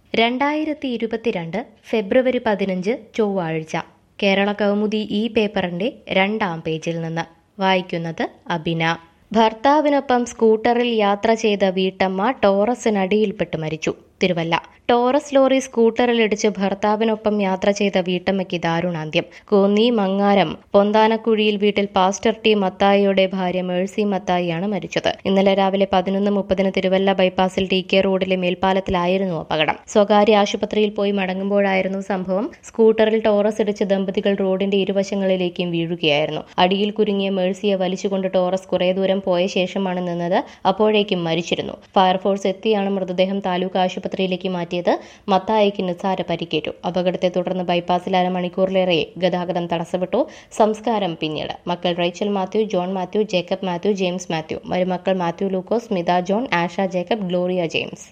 രണ്ടായിരത്തി ഇരുപത്തിരണ്ട് ഫെബ്രുവരി പതിനഞ്ച് ചൊവ്വാഴ്ച കേരള കൗമുദി ഈ പേപ്പറിന്റെ രണ്ടാം പേജിൽ നിന്ന് വായിക്കുന്നത് അബിന ഭർത്താവിനൊപ്പം സ്കൂട്ടറിൽ യാത്ര ചെയ്ത വീട്ടമ്മ ടോറസിനടിയിൽപ്പെട്ട് മരിച്ചു തിരുവല്ല ടോറസ് ലോറി സ്കൂട്ടറിലിടിച്ച് ഭർത്താവിനൊപ്പം യാത്ര ചെയ്ത വീട്ടമ്മയ്ക്ക് ദാരുണാന്ത്യം കോന്നി മങ്ങാരം പൊന്താനക്കുഴിയിൽ വീട്ടിൽ പാസ്റ്റർ ടി മത്തായിയുടെ ഭാര്യ മേഴ്സി മത്തായിയാണ് മരിച്ചത് ഇന്നലെ രാവിലെ പതിനൊന്ന് മുപ്പതിന് തിരുവല്ല ബൈപ്പാസിൽ ടി കെ റോഡിലെ മേൽപ്പാലത്തിലായിരുന്നു അപകടം സ്വകാര്യ ആശുപത്രിയിൽ പോയി മടങ്ങുമ്പോഴായിരുന്നു സംഭവം സ്കൂട്ടറിൽ ടോറസ് ഇടിച്ച് ദമ്പതികൾ റോഡിന്റെ ഇരുവശങ്ങളിലേക്കും വീഴുകയായിരുന്നു അടിയിൽ കുരുങ്ങിയ മേഴ്സിയെ വലിച്ചുകൊണ്ട് ടോറസ് കുറേ ദൂരം പോയ ശേഷമാണ് നിന്നത് അപ്പോഴേക്കും മരിച്ചിരുന്നു ഫയർഫോഴ്സ് എത്തിയാണ് മൃതദേഹം താലൂക്ക് ആശുപത്രിയിലേക്ക് മാറ്റിയത് മത്തായിക്ക് നിസ്സാര പരിക്കേറ്റു അപകടത്തെ തുടർന്ന് ബൈപ്പാസിൽ അരമണിക്കൂറിലേറെ ഗതാഗതം തടസ്സപ്പെട്ടു സംസ്കാരം പിന്നീട് മക്കൾ Rachel Mathew John Mathew Jacob Mathew James Mathew മരുമക്കൾ Mathew Lukose Smitha John Asha Jacob Gloria James